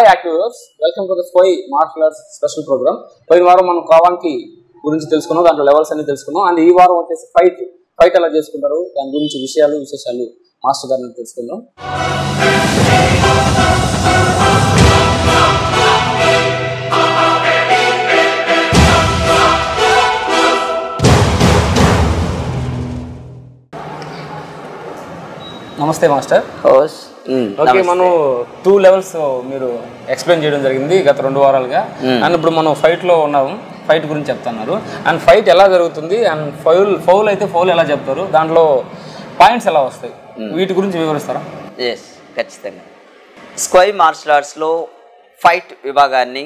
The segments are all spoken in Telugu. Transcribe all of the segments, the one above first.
యాక్టివర్స్ వెల్కమ్ టు ద స్పోయి మార్షల్ ఆర్ట్స్ స్పెషల్ ప్రోగ్రామ్ పోయిన వారం మనం కావానికి గురించి తెలుసుకున్నాం దాంట్లో లెవెల్స్ అన్ని తెలుసుకున్నాం అండ్ ఈ వారం వచ్చేసి ఫైట్ ఫైట్ ఎలా చేసుకుంటారు దాని గురించి విషయాలు విశేషాలు మాస్టర్ గారిని తెలుసుకుందాం నమస్తే మాస్టర్ హోస్ ఓకే మనం టూ లెవెల్స్ మీరు ఎక్స్ప్లెయిన్ చేయడం జరిగింది గత రెండు వారాలుగా అండ్ ఇప్పుడు మనం ఫైట్ లో ఉన్నాము ఫైట్ గురించి చెప్తున్నారు అండ్ ఫైట్ ఎలా జరుగుతుంది అండ్ ఫౌల్ ఫౌల్ అయితే ఫౌల్ ఎలా చెప్తారు దాంట్లో పాయింట్స్ ఎలా వస్తాయి వీటి గురించి వివరిస్తారా ఎస్ ఖచ్చితంగా స్క్వై మార్షల్ ఆర్ట్స్లో ఫైట్ విభాగాన్ని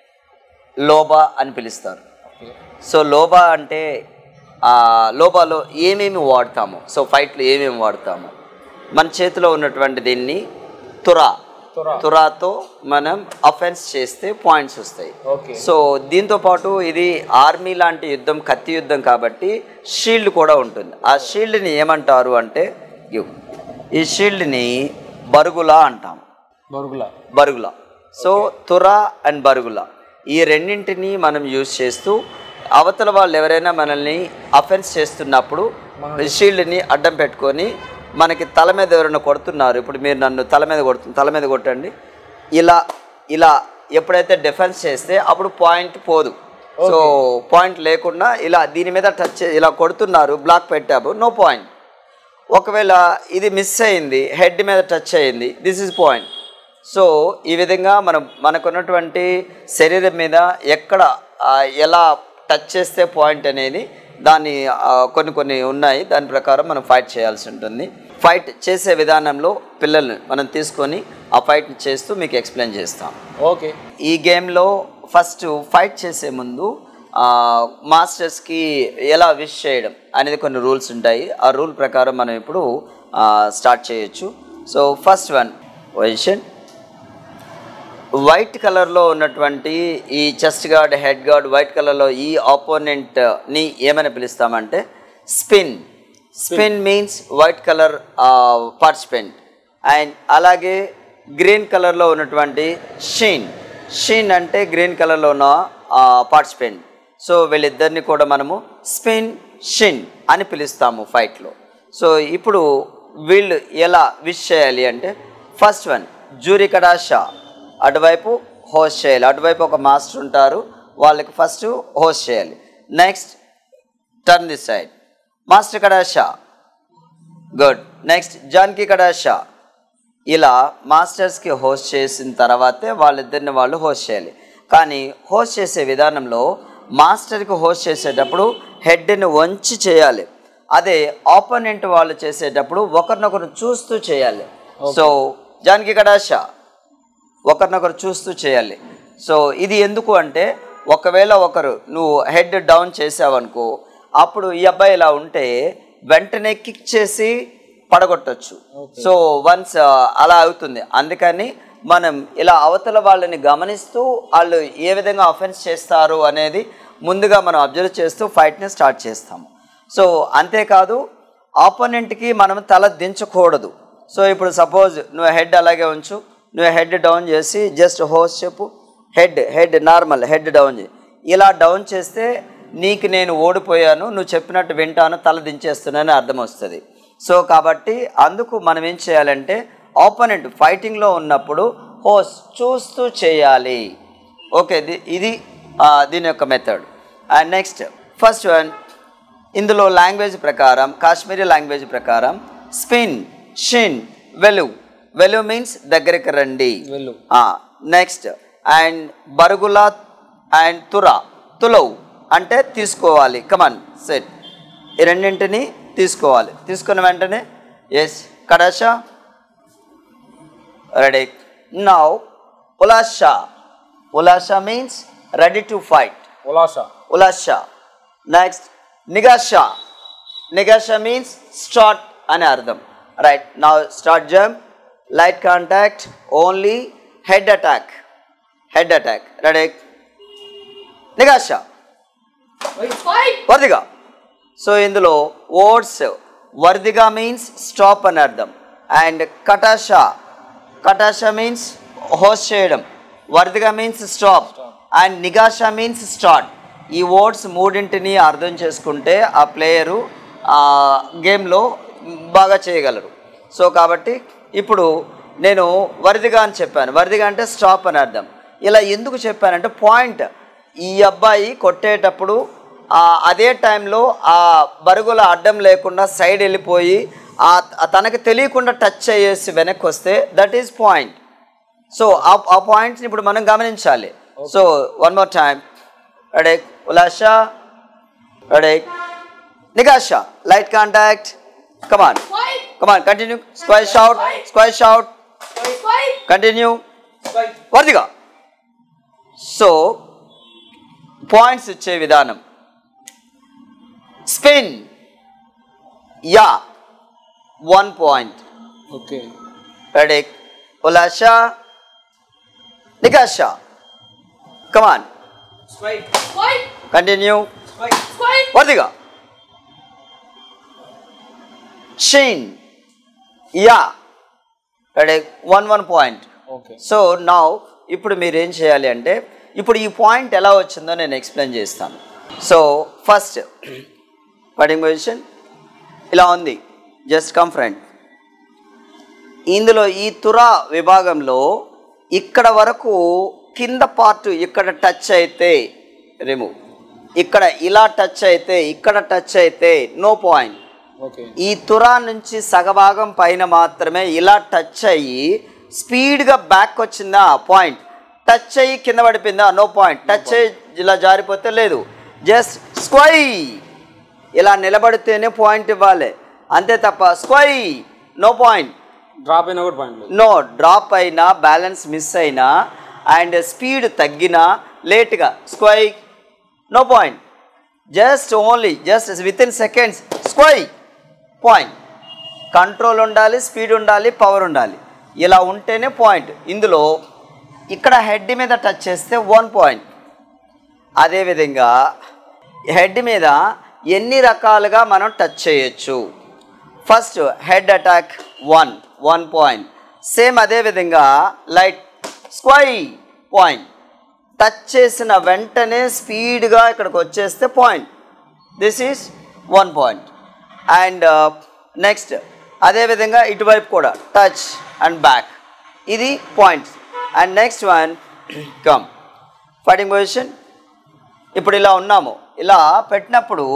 లోబా అని పిలుస్తారు సో లోబా అంటే ఆ, లోబాలో ఏమేమి వాడతాము సో ఫైట్లో ఏమేమి వాడతాము మన చేతిలో ఉన్నటువంటి దీన్ని తురా తురా. తురాతో మనం అఫెన్స్ చేస్తే పాయింట్స్ వస్తాయి ఓకే సో దీంతో పాటు ఇది ఆర్మీ లాంటి యుద్ధం కత్తి యుద్ధం కాబట్టి షీల్డ్ కూడా ఉంటుంది ఆ షీల్డ్ని ఏమంటారు అంటే ఇవ్. ఈ షీల్డ్ని బరుగులా అంటాం బరుగుల బరుగుల సో తుర అండ్ బరుగుల ఈ రెండింటిని మనం యూజ్ చేస్తూ అవతల వాళ్ళు ఎవరైనా మనల్ని అఫెన్స్ చేస్తున్నప్పుడు షీల్డ్ని అడ్డం పెట్టుకొని మనకి తల మీద ఎవరైనా కొడుతున్నారు ఇప్పుడు మీరు నన్ను తల మీద కొడుతు తల మీద కొట్టండి ఇలా ఇలా ఎప్పుడైతే డిఫెన్స్ చేస్తే అప్పుడు పాయింట్ పోదు సో పాయింట్ లేకుండా ఇలా దీని మీద టచ్ చే- ఇలా కొడుతున్నారు బ్లాక్ పెట్టాము నో పాయింట్ ఒకవేళ ఇది మిస్ అయింది హెడ్ మీద టచ్ అయింది దిస్ ఇస్ పాయింట్ సో ఈ విధంగా మనం మనకున్నటువంటి శరీరం మీద ఎక్కడ ఆ, ఎలా టచ్ చేస్తే పాయింట్ అనేది దాన్ని ఆ, కొన్ని కొన్ని ఉన్నాయి దాని ప్రకారం మనం ఫైట్ చేయాల్సి ఉంటుంది ఫైట్ చేసే విధానంలో పిల్లల్ని మనం తీసుకొని ఆ ఫైట్ని చేస్తూ మీకు ఎక్స్ప్లెయిన్ చేస్తాం ఓకే ఈ గేమ్లో ఫస్ట్ ఫైట్ చేసే ముందు ఆ, మాస్టర్స్కి ఎలా విష్ చేయడం అనేది కొన్ని రూల్స్ ఉంటాయి ఆ రూల్ ప్రకారం మనం ఇప్పుడు ఆ, స్టార్ట్ చేయొచ్చు so first one position white కలర్లో ఉన్నటువంటి ఈ chest guard head guard white కలర్లో ఈ ఆపోనెంట్ని ఏమని పిలుస్తామంటే spin spin means white colour participant and అలాగే గ్రీన్ కలర్లో ఉన్నటువంటి షీన్ షీన్ అంటే గ్రీన్ కలర్లో ఉన్న పార్టిసిపెంట్ సో వీళ్ళిద్దరిని కూడా మనము స్పిన్ షిన్ అని పిలుస్తాము ఫైట్లో సో ఇప్పుడు వీళ్ళు ఎలా విష్ చేయాలి అంటే ఫస్ట్ వన్ జూరి కడాషా అటువైపు హోస్ట్ చేయాలి అటువైపు ఒక మాస్టర్ ఉంటారు వాళ్ళకి ఫస్ట్ హోస్ట్ చేయాలి next turn this side master కడాషా గుడ్ నెక్స్ట్ జాన్కి కడాషా ఇలా మాస్టర్స్కి హోస్ట్ చేసిన తర్వాతే వాళ్ళిద్దరిని వాళ్ళు హోస్ట్ చేయాలి కానీ హోస్ట్ చేసే విధానంలో మాస్టర్కి హోస్ట్ చేసేటప్పుడు హెడ్ని వంచి చేయాలి అదే ఆపోనెంట్ వాళ్ళు చేసేటప్పుడు ఒకరినొకరు చూస్తూ చేయాలి సో జాన్కి కడాషా ఒకరినొకరు చూస్తూ చేయాలి సో ఇది ఎందుకు అంటే ఒకవేళ ఒకరు నువ్వు హెడ్ డౌన్ చేసావనుకో అప్పుడు ఈ అబ్బాయి ఇలా ఉంటే వెంటనే కిక్ చేసి పడగొట్టచ్చు సో వన్స్ అలా అవుతుంది అందుకని మనం ఇలా అవతల వాళ్ళని గమనిస్తూ వాళ్ళు ఏ విధంగా అఫెన్స్ చేస్తారు అనేది ముందుగా మనం అబ్జర్వ్ చేస్తూ ఫైట్ని స్టార్ట్ చేస్తాము సో అంతేకాదు ఆపోనెంట్కి మనం తల దించకూడదు సో ఇప్పుడు సపోజ్ నువ్వు హెడ్ అలాగే ఉంచు నువ్వు హెడ్ డౌన్ చేసి జస్ట్ హోస్ట్ చెప్పు head head normal head down చేయి ఇలా డౌన్ చేస్తే నీకు నేను ఓడిపోయాను నువ్వు చెప్పినట్టు వింటాను తల దించేస్తున్నానని అర్థం వస్తుంది సో కాబట్టి అందుకు మనం ఏం చేయాలంటే ఆపోనెంట్ ఫైటింగ్లో ఉన్నప్పుడు హోస్ట్ చూస్తూ చేయాలి ఓకే ఇది ఇది ఆ, దీని యొక్క method and next first one ఇందులో లాంగ్వేజ్ ప్రకారం కాశ్మీరీ లాంగ్వేజ్ ప్రకారం స్పిన్ షిన్ వెలు వెలు మీన్స్ దగ్గరికి రండి వెళ్ళు నెక్స్ట్ అండ్ బరుగులా అండ్ తురా తులవ్ అంటే తీసుకోవాలి కమన్ సెట్ ఈ రెండింటిని తీసుకోవాలి తీసుకున్న వెంటనే ఎస్ కడాషా రెడీ నౌ ఉలాషా ఉలాషా మీన్స్ రెడీ టు ఫైట్ ఉలాషా ఉలాషా నెక్స్ట్ నిగాషా నిగాషా మీన్స్ స్టార్ట్ అని అర్థం రైట్ నా start jump light contact only head attack head attack ready నిగాషా వర్దిగా so ఇందులో ఓట్స్ వర్దిగా మీన్స్ స్టాప్ అని అర్థం అండ్ కటాషా కటాషా మీన్స్ హోస్ట్ చేయడం వర్దిగా మీన్స్ స్టాప్ అండ్ నిగాషా మీన్స్ స్టార్ట్ ఈ వర్డ్స్ మూడింటిని అర్థం చేసుకుంటే ఆ ప్లేయరు గేమ్లో బాగా చేయగలరు సో కాబట్టి ఇప్పుడు నేను వరిదిగా అని చెప్పాను వరిదిగా అంటే స్టాప్ అని అర్థం ఇలా ఎందుకు చెప్పానంటే పాయింట్ ఈ అబ్బాయి కొట్టేటప్పుడు ఆ అదే టైంలో ఆ బరుగుల అడ్డం లేకుండా సైడ్ వెళ్ళిపోయి ఆ ఆ తనకు తెలియకుండా టచ్ అయ్యేసి వెనక్కి వస్తే దట్ ఈస్ పాయింట్ సో ఆ ఆ పాయింట్స్ని ఇప్పుడు మనం గమనించాలి so one more time ready ఉలాషా రెడీ నిగాషా light contact come on Fight! Come on continue square shout square shout Fight! Continue వర్దిగా సో పాయింట్స్ ఇచ్చే విధానం స్పిన్ యా వన్ పాయింట్ ఓకే రెడీ ఉలాషా నికాషా కమాన్ Fight! Continue Fight! వర్దిగా షీన్ యా ready one one point okay so నా ఇప్పుడు మీరు ఏం చేయాలి అంటే ఇప్పుడు ఈ పాయింట్ ఎలా వచ్చిందో నేను ఎక్స్ప్లెయిన్ చేస్తాను సో ఫస్ట్ పడింగ్ పొజిషన్ ఇలా ఉంది జస్ట్ కమ్ ఫ్రెండ్ ఇందులో ఈ తురా విభాగంలో ఇక్కడ వరకు కింద పార్ట్ ఇక్కడ టచ్ అయితే రిమూవ్ ఇక్కడ ఇలా టచ్ అయితే ఇక్కడ టచ్ అయితే నో పాయింట్ ఓకే ఈ తురా నుంచి సగభాగం పైన మాత్రమే ఇలా టచ్ అయ్యి స్పీడ్గా బ్యాక్ వచ్చిందా పాయింట్ టచ్ అయ్యి కింద పడిపోయిందా నో పాయింట్ టచ్ అయ్యి ఇలా జారిపోతే లేదు జస్ట్ స్క్వై ఇలా నిలబడితేనే పాయింట్ ఇవ్వాలి అంతే తప్ప స్క్వై నో పాయింట్ డ్రాప్ అయినా కూడా పాయింట్ లేదు నో డ్రాప్ అయినా బ్యాలెన్స్ మిస్ అయినా అండ్ స్పీడ్ తగ్గినా లేట్గా స్క్వై no point just only just with in seconds స్క్వై పాయింట్ కంట్రోల్ ఉండాలి స్పీడ్ ఉండాలి పవర్ ఉండాలి ఇలా ఉంటేనే పాయింట్ ఇందులో ఇక్కడ హెడ్ మీద టచ్ చేస్తే వన్ పాయింట్ అదేవిధంగా హెడ్ మీద ఎన్ని రకాలుగా మనం టచ్ చేయొచ్చు first head attack one one point same అదేవిధంగా లైట్ స్క్వై పాయింట్ టచ్ చేసిన వెంటనే స్పీడ్గా ఇక్కడికి వచ్చేస్తే point this is one point and next అదేవిధంగా ఇటువైపు కూడా టచ్ అండ్ బ్యాక్ ఇది points and next one come fighting position ఇప్పుడు ఇలా ఉన్నాము ఇలా పెట్టినప్పుడు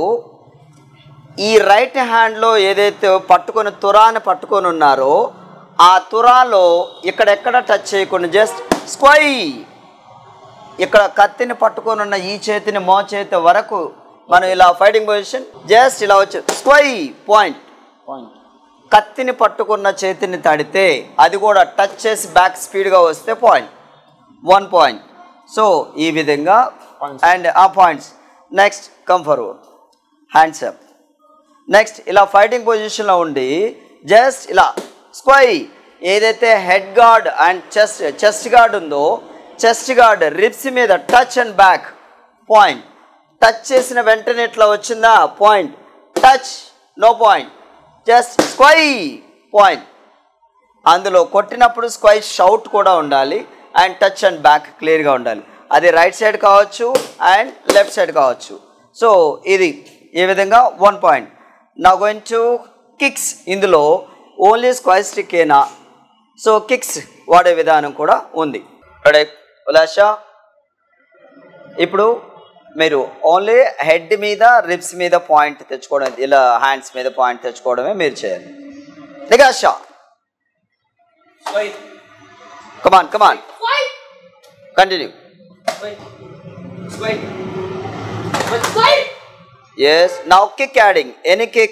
ఈ రైట్ హ్యాండ్లో ఏదైతే పట్టుకొని తురాన్ని పట్టుకొని ఉన్నారో ఆ తురాలో ఇక్కడెక్కడ టచ్ చేయకుండా జస్ట్ స్క్వై ఇక్కడ కత్తిని పట్టుకొని ఉన్న ఈ చేతిని మో చేతి వరకు మనం ఇలా ఫైటింగ్ పొజిషన్ జస్ట్ ఇలా వచ్చి స్క్వై పాయింట్ పాయింట్ కత్తిని పట్టుకున్న చేతిని తడితే అది కూడా టచ్ చేసి బ్యాక్ స్పీడ్గా వస్తే పాయింట్ వన్ పాయింట్ సో ఈ విధంగా Points. అండ్ ఆ points next come forward hands up next ఇలా ఫైటింగ్ పొజిషన్లో ఉండి జస్ట్ ఇలా స్క్వై ఏదైతే head guard and chest chest guard ఉందో చెస్ట్ గార్డ్ రిప్స్ మీద touch and back point touch చేసిన వెంటనే ఇట్లా వచ్చిందా point touch no point just స్క్వై పాయింట్ అందులో కొట్టినప్పుడు స్క్వై షౌట్ కూడా ఉండాలి అండ్ టచ్ అండ్ బ్యాక్ క్లియర్గా ఉండాలి అది రైట్ సైడ్ కావచ్చు అండ్ లెఫ్ట్ సైడ్ కావచ్చు సో ఇది ఈ విధంగా వన్ పాయింట్ నా గోయింగ్ టు కిక్స్ ఇందులో ఓన్లీ స్క్వై స్టిక్ ఏనా సో కిక్స్ వాడే విధానం కూడా ఉంది రెడీ ఉలాషా ఇప్పుడు మీరు ఓన్లీ హెడ్ మీద రిబ్స్ మీద పాయింట్ తెచ్చుకోవడం ఇలా హ్యాండ్స్ మీద పాయింట్ తెచ్చుకోవడమే మీరు చేయాలి నిగాషా Fight! Come on Fight! Continue Fight! Fight! Fight! Yes now kick యాడింగ్ any kick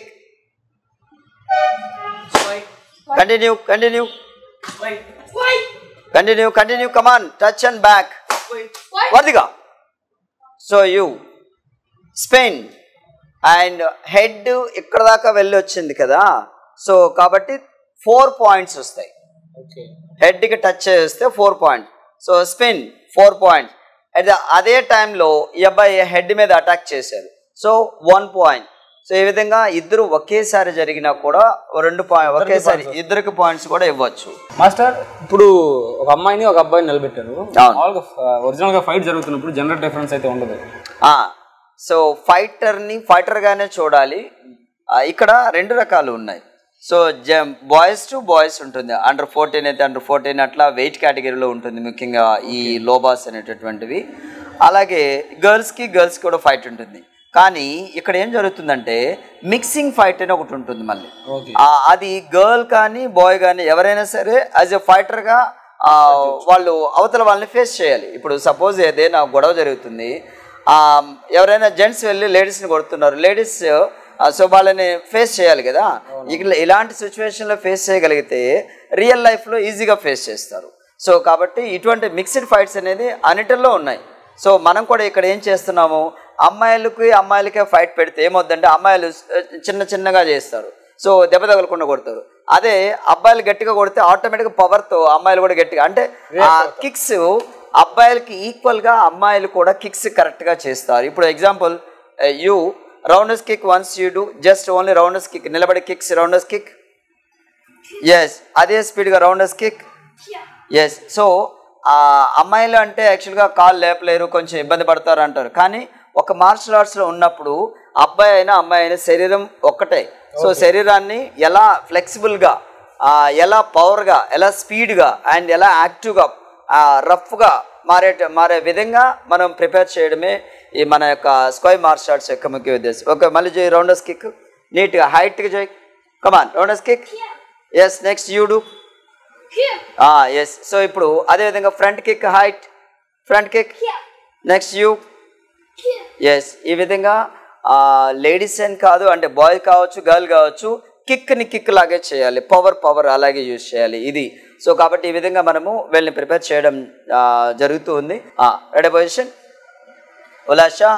Fight! Continue continue Fight! Fight! Continue continue come on touch and back Fight! Fight! వర్దిగా so you spin and head ఇక్కడ దాకా వెళ్ళి వచ్చింది కదా సో కాబట్టి ఫోర్ పాయింట్స్ వస్తాయి ఓకే హెడ్కి టచ్ చేస్తే four point so spin four point అదే అదే టైంలో ఈ అబ్బాయి హెడ్ మీద అటాక్ చేశారు సో వన్ పాయింట్ సో ఈ విధంగా ఇద్దరు ఒకేసారి జరిగినా కూడా ఓ రెండు పాయింట్ ఒకేసారి ఇద్దరికి పాయింట్స్ కూడా ఇవ్వచ్చు మాస్టర్ ఇప్పుడు ఒక అమ్మాయిని ఒక అబ్బాయిని నిలబెట్టారు అవును. మామూలుగా ఒరిజినల్ గా ఫైట్ జరుగుతున్నప్పుడు జనరల్ డిఫరెన్స్ అయితే ఉండదు ఆ, సో ఫైటర్ని ఫైటర్గానే చూడాలి ఆ, ఇక్కడ రెండు రకాలు ఉన్నాయి సో జ బాయ్స్ టు బాయ్స్ ఉంటుంది అండర్ ఫోర్టీన్ అయితే అండర్ ఫోర్టీన్ అట్లా వెయిట్ కేటగిరీలో ఉంటుంది ముఖ్యంగా ఈ లోబాస్ అనేటటువంటివి అలాగే గర్ల్స్కి గర్ల్స్కి కూడా ఫైట్ ఉంటుంది కానీ ఇక్కడ ఏం జరుగుతుందంటే మిక్సింగ్ ఫైట్ అని ఒకటి ఉంటుంది మళ్ళీ ఓకే ఆ, అది గర్ల్ కానీ బాయ్ కానీ ఎవరైనా సరే యాజ్ ఎ ఫైటర్గా వాళ్ళు అవతల వాళ్ళని ఫేస్ చేయాలి ఇప్పుడు సపోజ్ ఏదైనా గొడవ జరుగుతుంది ఆ, ఎవరైనా జెంట్స్ వెళ్ళి లేడీస్ని కొడుతున్నారు లేడీస్ సో వాళ్ళని ఫేస్ చేయాలి కదా ఇట్లా ఇలాంటి సిచ్యువేషన్లో ఫేస్ చేయగలిగితే రియల్ లైఫ్లో ఈజీగా ఫేస్ చేస్తారు సో కాబట్టి ఇటువంటి మిక్స్డ్ ఫైట్స్ అనేది అన్నిటిలో ఉన్నాయి సో మనం కూడా ఇక్కడ ఏం చేస్తున్నాము అమ్మాయిలకి అమ్మాయిలకే ఫైట్ పెడితే ఏమవుద్దంటే అమ్మాయిలు ఆ, చిన్న చిన్నగా చేస్తారు సో దెబ్బ తగలకుండా కొడతారు అదే అబ్బాయిలు గట్టిగా కొడితే ఆటోమేటిక్గా పవర్తో అమ్మాయిలు కూడా గట్టిగా అంటే ఆ కిక్స్ అబ్బాయిలకి ఈక్వల్గా అమ్మాయిలు కూడా కిక్స్ కరెక్ట్గా చేస్తారు ఇప్పుడు example you rounders kick once you do just only rounders kick నిలబడి కిక్స్ రౌండర్స్ కిక్ ఎస్ అదే స్పీడ్గా రౌండర్స్ కిక్ ఎస్ సో అమ్మాయిలు అంటే యాక్చువల్గా కాళ్ళు లేపలేరు కొంచెం ఇబ్బంది పడతారు అంటారు కానీ ఒక మార్షల్ ఆర్ట్స్లో ఉన్నప్పుడు అబ్బాయి అయినా అమ్మాయి అయినా శరీరం ఒక్కటే సో శరీరాన్ని ఎలా ఫ్లెక్సిబుల్గా ఎలా పవర్గా ఎలా స్పీడ్గా అండ్ ఎలా యాక్టివ్గా రఫ్గా మారే మారే విధంగా మనం ప్రిపేర్ చేయడమే ఈ మన యొక్క స్క్వై మార్షల్ ఆర్ట్స్ యొక్క ముఖ్య ఉద్దేశం ఓకే మళ్ళీ చేయి రౌండర్స్ కిక్ నీట్గా హైట్గా చేయి come on rounders kick yes next you do Here. Yes so ఇప్పుడు అదే విధంగా front kick height front kick Here. Next you Here. Yes ఈ విధంగా లేడీస్ అని కాదు అంటే బాయ్ కావచ్చు గర్ల్ కావచ్చు కిక్ని కిక్ లాగే చేయాలి పవర్ పవర్ అలాగే యూజ్ చేయాలి ఇది సో కాబట్టి ఈ విధంగా మనము వీళ్ళని ప్రిపేర్ చేయడం ఆ, జరుగుతూ ఉంది రెడీ పొజిషన్ ఉలాషా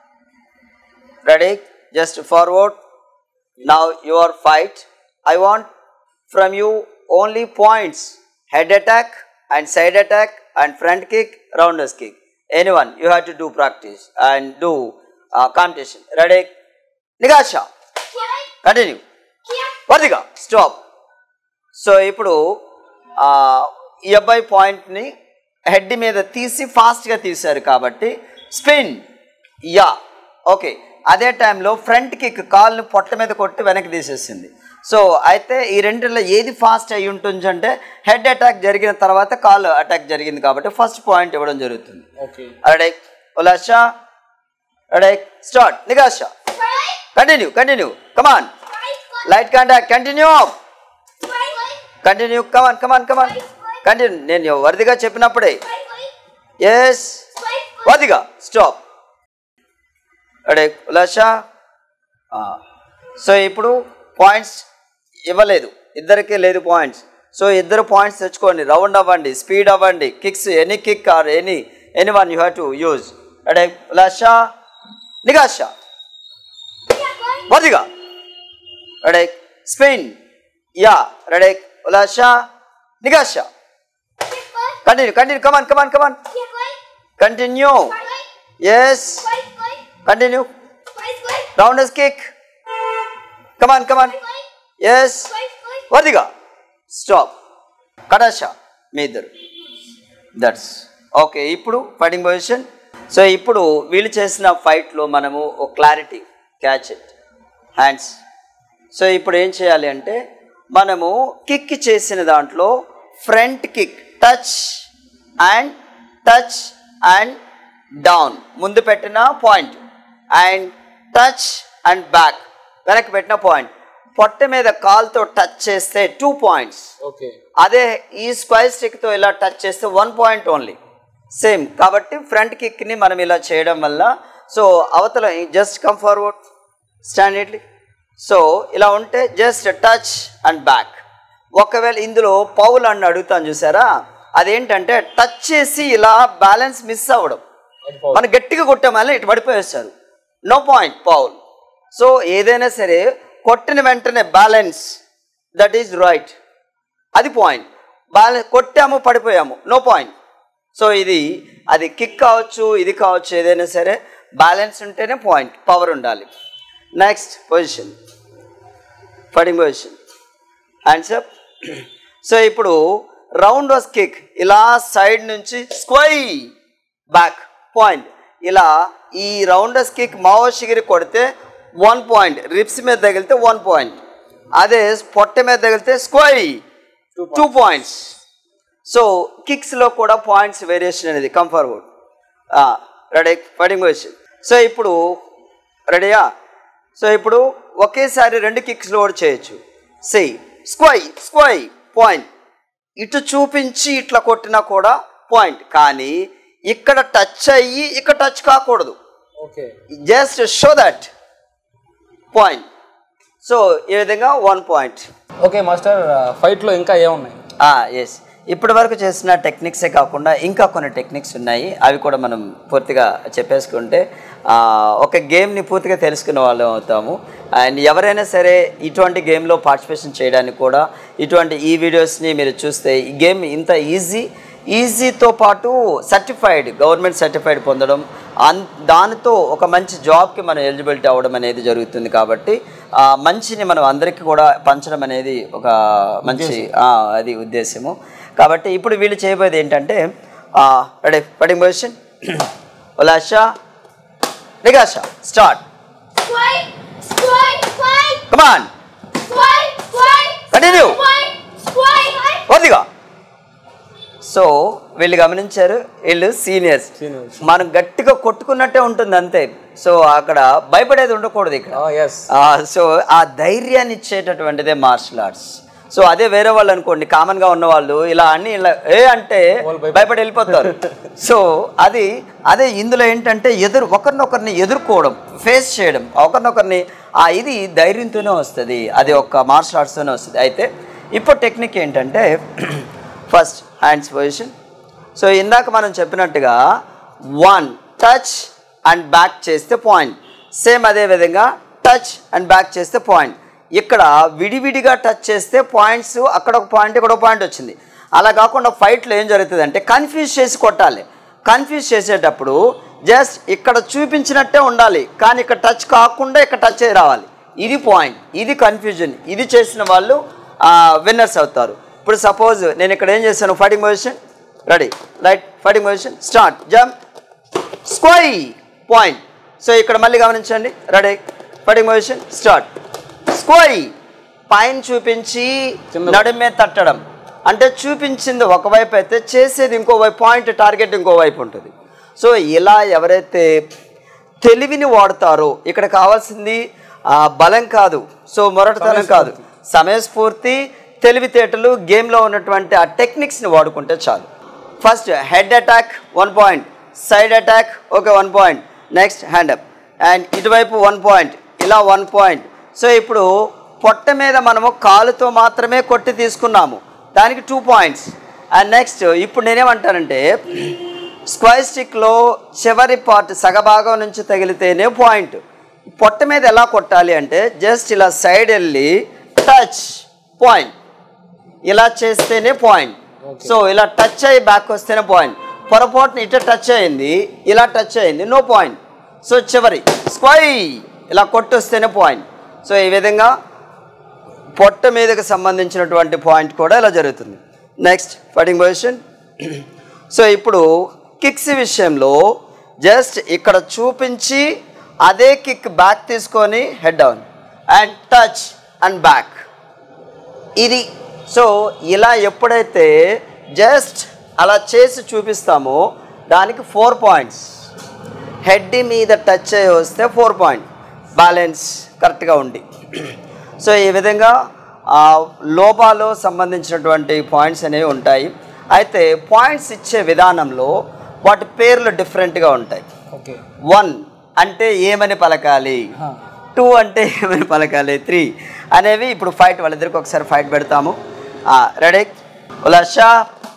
ready just forward now your fight I want from you only points head attack and side attack and front kick rounders kick anyone you have to do practice and do uh, competition ready nigasha Here. continue Here. వర్దిగా స్టాప్ సో ఇప్పుడు ఆ, ఈ అబ్బాయి పాయింట్ని హెడ్ మీద తీసి ఫాస్ట్గా తీశారు కాబట్టి స్పిన్ యా ఓకే అదే టైంలో ఫ్రంట్ కిక్ కాల్ని పొట్ట మీద కొట్టి వెనక్కి తీసేసింది సో అయితే ఈ రెండిట్లో ఏది ఫాస్ట్ అయి ఉంటుంది అంటే హెడ్ అటాక్ జరిగిన తర్వాత కాల్ అటాక్ జరిగింది కాబట్టి ఫస్ట్ పాయింట్ ఇవ్వడం జరుగుతుంది ఓకే అడే ఉలాషా అడే స్టార్ట్ నిగాషా Right. Continue continue come on Right. Light contact continue Right. Right. Continue కమాన్ కమాన్ కమాన్ కంటిన్యూ నేను వరదిగా చెప్పినప్పుడే Right. Right. Yes Right. వరదిగా స్టాప్ అడే ఉలాషా సో ఇప్పుడు పాయింట్స్ ఇవ్వలేదు ఇద్దరికి లేదు పాయింట్స్ సో ఇద్దరు పాయింట్స్ తెచ్చుకోండి రౌండ్ అవ్వండి స్పీడ్ అవ్వండి kicks any kick or any any one you have to use అడే ఉలాషా నిగాషా Here. Right. వరదిగా రెడీ స్పెయిన్ యా రెడీ ఉలాషా నిగాషా Here. Right. Continue continue come on come on come Here. Right. Continue Right. Yes Right. Right. Continue Right. Right. Rounders kick come on Right. Yes Right. Right. వరదిగా స్టాప్ కడాషా మీ ఇద్దరు దట్స్ ఓకే ఇప్పుడు ఫైటింగ్ పొజిషన్ సో ఇప్పుడు వీళ్ళు చేసిన ఫైట్లో మనము ఒక clarity catch it hands so ఇప్పుడు ఏం చేయాలి అంటే మనము కిక్ చేసిన దాంట్లో front kick touch and touch and down ముందు పెట్టిన point and touch and back వెనక్కి పెట్టిన పాయింట్ పొట్ట మీద కాల్తో టచ్ చేస్తే టూ పాయింట్స్ ఓకే అదే ఈ స్క్వైర్ స్టిక్తో ఇలా టచ్ చేస్తే వన్ పాయింట్ ఓన్లీ సేమ్ కాబట్టి ఫ్రంట్ కిక్ని మనం ఇలా చేయడం వల్ల సో అవతల జస్ట్ కమ్ ఫార్వర్డ్ స్టాండ్ ఇట్లీ సో ఇలా ఉంటే జస్ట్ టచ్ అండ్ బ్యాక్ ఒకవేళ ఇందులో పౌల్ అని అడుగుతాను చూసారా అదేంటంటే టచ్ చేసి ఇలా బ్యాలెన్స్ మిస్ అవ్వడం మనం గట్టిగా కొట్టామని ఇటు పడిపోయేస్తారు నో పాయింట్ పౌల్ సో ఏదైనా సరే కొట్టిన వెంటనే బ్యాలెన్స్ దట్ ఈజ్ రైట్ అది పాయింట్ బ్యాలెన్స్ కొట్టాము పడిపోయాము నో పాయింట్ సో ఇది అది కిక్ కావచ్చు ఇది కావచ్చు ఏదైనా సరే బ్యాలెన్స్ ఉంటేనే పాయింట్ పవర్ ఉండాలి next position fighting position hands up so ఇప్పుడు రౌండ్ వాస్ కిక్ ఇలా సైడ్ నుంచి స్క్వై బ్యాక్ పాయింట్ ఇలా ఈ రౌండర్స్ కిక్ మావో షిగిరి కొడితే వన్ పాయింట్ రిప్స్ మీద తగిలితే వన్ పాయింట్ అదే పొట్ట మీద తగిలితే స్క్వై టూ పాయింట్స్ సో కిక్స్లో కూడా పాయింట్స్ వేరియేషన్ అనేది come forward ready fighting position so ఇప్పుడు రెడీయా సో ఇప్పుడు ఒకేసారి రెండు కిక్స్లో కూడా చేయొచ్చు సి స్క్వై స్క్వై పాయింట్ ఇటు చూపించి ఇట్లా కొట్టినా కూడా పాయింట్ కానీ ఇక్కడ టచ్ అయ్యి ఇక్కడ టచ్ కాకూడదు okay just show that point so ఈ విధంగా వన్ పాయింట్ ఓకే మాస్టర్ ఫైట్లో ఇంకా ఏమున్నాయి ఎస్ ఇప్పటి వరకు చేసిన టెక్నిక్సే కాకుండా ఇంకా కొన్ని టెక్నిక్స్ ఉన్నాయి అవి కూడా మనం పూర్తిగా చెప్పేసుకుంటే ఆ, ఒక గేమ్ని పూర్తిగా తెలుసుకునే వాళ్ళం అవుతాము అండ్ ఎవరైనా సరే ఇటువంటి గేమ్లో పార్టిసిపేషన్ చేయడానికి కూడా ఇటువంటి ఈ వీడియోస్ని మీరు చూస్తే ఈ గేమ్ ఇంత ఈజీ ఈజీతో పాటు సర్టిఫైడ్ గవర్నమెంట్ సర్టిఫైడ్ పొందడం అన్ దానితో ఒక మంచి జాబ్కి మనం ఎలిజిబిలిటీ అవ్వడం అనేది జరుగుతుంది కాబట్టి ఆ, మంచిని మనం అందరికీ కూడా పంచడం అనేది ఒక మంచి ఆ, అది ఉద్దేశము కాబట్టి ఇప్పుడు వీళ్ళు చేయబోయేది ఏంటంటే రెడీ పడింగ్ పొజిషన్ ఉలాషా నిగాషా start Swipe, swipe, swipe, come on swipe, swipe. Continue. Swipe, swipe. కొద్దిగా సో వీళ్ళు గమనించారు వీళ్ళు సీనియర్స్ Seniors. మనం గట్టిగా కొట్టుకున్నట్టే ఉంటుంది అంతే సో అక్కడ భయపడేది ఉండకూడదు ఇక్కడ ఎస్ ఆ, సో ఆ ధైర్యాన్ని ఇచ్చేటటువంటిదే మార్షల్ ఆర్ట్స్ సో అదే వేరే వాళ్ళు అనుకోండి కామన్ గా ఉన్న వాళ్ళు ఇలా అన్ని ఇలా ఏ అంటే వాళ్ళు భయపడ- భయపడి వెళ్ళిపోతారు సో అది అదే ఇందులో ఏంటంటే ఎదురు ఒకరినొకరిని ఎదుర్కోవడం ఫేస్ చేయడం ఒకరినొకరిని ఆ ఇది ధైర్యంతోనే వస్తుంది అది ఒక మార్షల్ ఆర్ట్స్తోనే వస్తుంది అయితే ఇప్పుడు టెక్నిక్ ఏంటంటే ఫస్ట్ హ్యాండ్స్ పొజిషన్ సో ఇందాక మనం చెప్పినట్టుగా వన్ టచ్ అండ్ బ్యాక్ చేస్తే పాయింట్ సేమ్ అదే విధంగా టచ్ అండ్ బ్యాక్ చేస్తే పాయింట్ ఇక్కడ విడివిడిగా టచ్ చేస్తే పాయింట్స్ అక్కడ ఒక పాయింట్ ఇక్కడ ఒక పాయింట్ వచ్చింది అలా కాకుండా ఫైట్లో ఏం జరుగుతుంది అంటే కన్ఫ్యూజ్ చేసి కొట్టాలి కన్ఫ్యూజ్ చేసేటప్పుడు జస్ట్ ఇక్కడ చూపించినట్టే ఉండాలి కానీ ఇక్కడ టచ్ కాకుండా ఇక్కడ టచ్ అయ్యి రావాలి ఇది పాయింట్ ఇది కన్ఫ్యూజన్ ఇది చేసిన వాళ్ళు విన్నర్స్ అవుతారు ఇప్పుడు సపోజ్ నేను ఇక్కడ ఏం చేశాను fighting position ready right fighting position start jump స్క్వై పాయింట్ సో ఇక్కడ మళ్ళీ గమనించండి రెడీ ఫైటింగ్ పొజిషన్ స్టార్ట్ స్క్వై పైన చూపించి కింద- నడుము మీద తట్టడం అంటే చూపించింది ఒకవైపు అయితే చేసేది ఇంకో వైపు పాయింట్ టార్గెట్ ఇంకో వైపు ఉంటుంది సో ఇలా ఎవరైతే తెలివిని వాడతారో ఇక్కడ కావాల్సింది ఆ, బలం కాదు సో మొరటతనం కాదు సమయస్ఫూర్తి తెలివితేటలు గేమ్లో ఉన్నటువంటి ఆ టెక్నిక్స్ని వాడుకుంటే చాలు first head attack one point side attack okay one point next hand up and ఇటువైపు వన్ పాయింట్ ఇలా వన్ పాయింట్ సో ఇప్పుడు పొట్ట మీద మనము కాలుతో మాత్రమే కొట్టి తీసుకున్నాము దానికి టూ పాయింట్స్ అండ్ నెక్స్ట్ ఇప్పుడు నేనేమంటానంటే స్క్వైర్ స్టిక్లో చివరి పార్ట్ సగభాగం నుంచి తగిలితేనే పాయింట్ పొట్ట మీద ఎలా కొట్టాలి అంటే జస్ట్ ఇలా సైడ్ వెళ్ళి టచ్ పాయింట్ ఇలా చేస్తేనే పాయింట్ సో ఇలా టచ్ అయ్యి బ్యాక్ వస్తేనే పాయింట్ పొరపాటున ఇట టచ్ అయింది ఇలా టచ్ అయింది నో పాయింట్ సో చివరి స్క్వై ఇలా కొట్టొస్తేనే పాయింట్ సో ఈ విధంగా పొట్ట మీదకి సంబంధించినటువంటి పాయింట్ కూడా ఇలా జరుగుతుంది నెక్స్ట్ ఫైటింగ్ పొజిషన్ సో ఇప్పుడు కిక్స్ విషయంలో జస్ట్ ఇక్కడ చూపించి అదే కిక్ బ్యాక్ తీసుకొని head down and touch and back ఇది సో ఇలా ఎప్పుడైతే జస్ట్ అలా చేసి చూపిస్తామో దానికి ఫోర్ పాయింట్స్ హెడ్ మీద టచ్ అయ్యి వస్తే ఫోర్ పాయింట్ బ్యాలెన్స్ కరెక్ట్గా ఉండి సో ఈ విధంగా ఆ, లోపాలు సంబంధించినటువంటి పాయింట్స్ అనేవి ఉంటాయి అయితే పాయింట్స్ ఇచ్చే విధానంలో వాటి పేర్లు డిఫరెంట్గా ఉంటాయి ఓకే వన్ అంటే ఏమని పలకాలి టూ అంటే ఏమని పలకాలి త్రీ అనేవి ఇప్పుడు ఫైట్ వాళ్ళిద్దరికి ఒకసారి ఫైట్ పెడతాము రెడీ ఉలాషా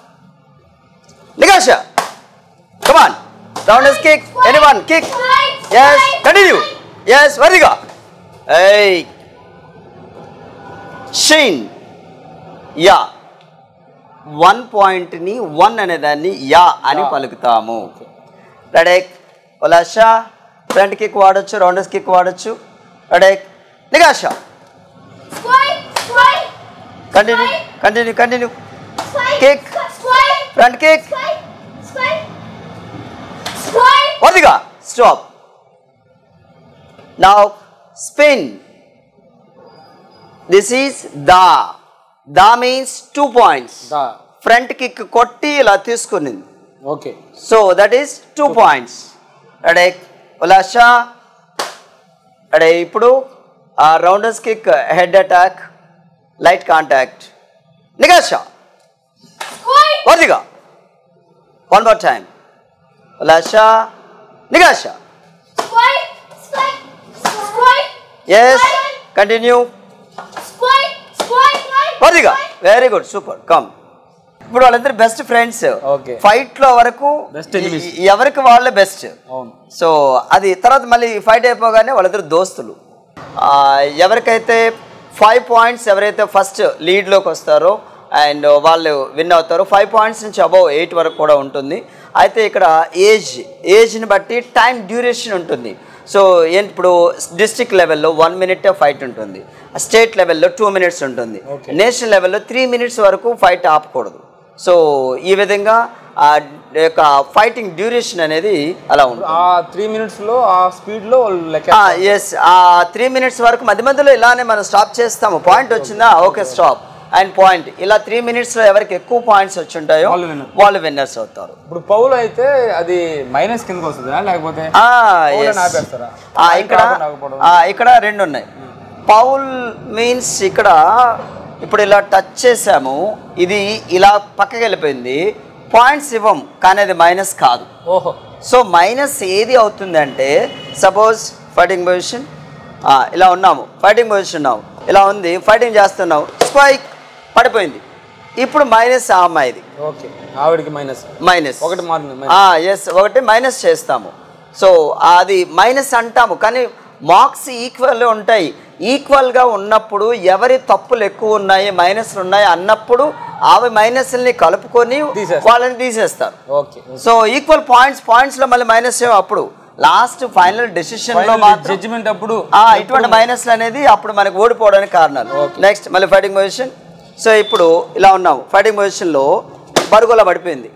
నిగాషా come on round is kick any one kick yes continue yes వరిగా ఏయ్ షీన్ యా వన్ పాయింట్ని వన్ అనే దాన్ని యా అని పలుకుతాము రెడీ ఉలాషా ఫ్రంట్ కిక్ వాడచ్చు రౌండర్స్ కిక్ వాడచ్చు అడేక్ నిగాష Square. Square. Continue continue continue Square. Kick. Square. Front kick Square. Square. Square. వదిగా stop now spin this is that that means two points that front kick కొట్టి ఇలా తీసుకునింది okay so that is two points అడే ఉలాషా అడే ఇప్పుడు ఆ rounders kick head attack light contact నిగాషా Square. వదిగా వన్ మోర్ టైం ఉలాషా నిగాషా Square. Square. Square. Yes continue Square. Square. Square. వదిగా వెరీ గుడ్ సూపర్ కమ్ ఇప్పుడు వాళ్ళిద్దరు బెస్ట్ ఫ్రెండ్స్ Okay. ఫైట్ లో వరకు Best enemies. ఎ- ఎవరికి వాళ్ళే బెస్ట్ అవును సో అది తర్వాత మళ్ళీ ఫైట్ అయిపోగానే వాళ్ళిద్దరు దోస్తులు ఆ, ఎవరికైతే ఫైవ్ పాయింట్స్ ఎవరైతే ఫస్ట్ లీడ్లోకి వస్తారో అండ్ వాళ్ళు విన్ అవుతారో ఫైవ్ పాయింట్స్ నుంచి అబౌవ్ ఎయిట్ వరకు కూడా ఉంటుంది అయితే ఇక్కడ ఏజ్ ఏజ్ని బట్టి టైం డ్యూరేషన్ ఉంటుంది సో ఏంటి ఇప్పుడు డిస్ట్రిక్ట్ లెవెల్లో వన్ మినిట్ ఫైట్ ఉంటుంది స్టేట్ లెవెల్లో టూ మినిట్స్ ఉంటుంది Okay. నేషనల్ లెవెల్లో త్రీ మినిట్స్ వరకు ఫైట్ ఆపకూడదు సో ఈ విధంగా ఆ యొక్క ఫైటింగ్ డ్యూరేషన్ అనేది అలా ఉంటుంది ఆ త్రీ మినిట్స్ లో ఆ స్పీడ్ లో వాళ్ళు లెక్క ఎస్ ఆ త్రీ మినిట్స్ వరకు మధ్య మధ్యలో ఇలానే మనం స్టాప్ చేస్తాము పాయింట్ వచ్చిందా ఓకే స్టాప్ అండ్ పాయింట్ ఇలా త్రీ మినిట్స్ లో ఎవరికి ఎక్కువ పాయింట్స్ వచ్చి ఉంటాయో వాళ్ళు winner. వాళ్ళు విన్నర్స్ అవుతారు ఇప్పుడు పౌలు అయితే అది మైనస్ కిందకి వస్తుందా లేకపోతే ఆ, Foul yes. అని ఆపేస్తారా? ఆ, Fight ఇక్కడ ఆపకుండా ఆగకూడదు. ఆ, ఇక్కడ రెండు ఉన్నాయి పౌల్ మీన్స్ ఇక్కడ ఇప్పుడు ఇలా టచ్ చేసాము ఇది ఇలా పక్కకి వెళ్ళిపోయింది పాయింట్స్ ఇవ్వం కానీ అది మైనస్ కాదు ఓహో సో మైనస్ ఏది అవుతుంది అంటే సపోజ్ ఫైటింగ్ పొజిషన్ ఇలా ఉన్నాము ఫైటింగ్ పొజిషన్ ఉన్నాము ఇలా ఉంది ఫైటింగ్ చేస్తున్నావు స్పైక్ పడిపోయింది ఇప్పుడు మైనస్ ఆ అమ్మాయిది ఓకే ఆవిడకి మైనస్ మైనస్ ఒకటి మారింది ఎస్ ఒకటి మైనస్ చేస్తాము సో అది మైనస్ అంటాము కానీ మార్క్స్ ఈక్వల్ ఉంటాయి ఈక్వల్గా ఉన్నప్పుడు ఎవరి తప్పులు ఎక్కువ ఉన్నాయి మైనస్లు ఉన్నాయి అన్నప్పుడు అవి మైనస్ని కలుపుకొని తీసేస్తారు. వాళ్ళని తీసేస్తారు okay so equal points points లో మళ్ళీ మైనస్ అప్పుడు లాస్ట్ ఫైనల్ డెసిషన్ లో మాత్రం జడ్జిమెంట్ అప్పుడు ఆ, ఇటువంటి మైనస్లు అనేది అప్పుడు మనకు ఓడిపోవడానికి కారణాలు నెక్స్ట్ మళ్ళీ ఫైటింగ్ పొజిషన్ సో ఇప్పుడు ఇలా ఉన్నాము ఫైటింగ్ పొజిషన్ లో బరుగులా పడిపోయింది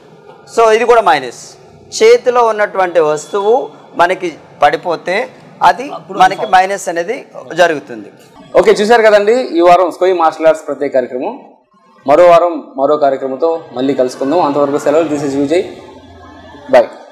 సో ఇది కూడా మైనస్ చేతిలో ఉన్నటువంటి వస్తువు మనకి పడిపోతే అది మనకి మైనస్ అనేది జరుగుతుంది ఓకే చూశారు కదండి ఈ వారం స్కోయి మార్షల్ ఆర్ట్స్ ప్రత్యేక కార్యక్రమం మరో వారం మరో కార్యక్రమంతో మళ్ళీ కలుసుకుందాం అంతవరకు సెలవులు దిస్ ఇస్ విజయ్ బాయ్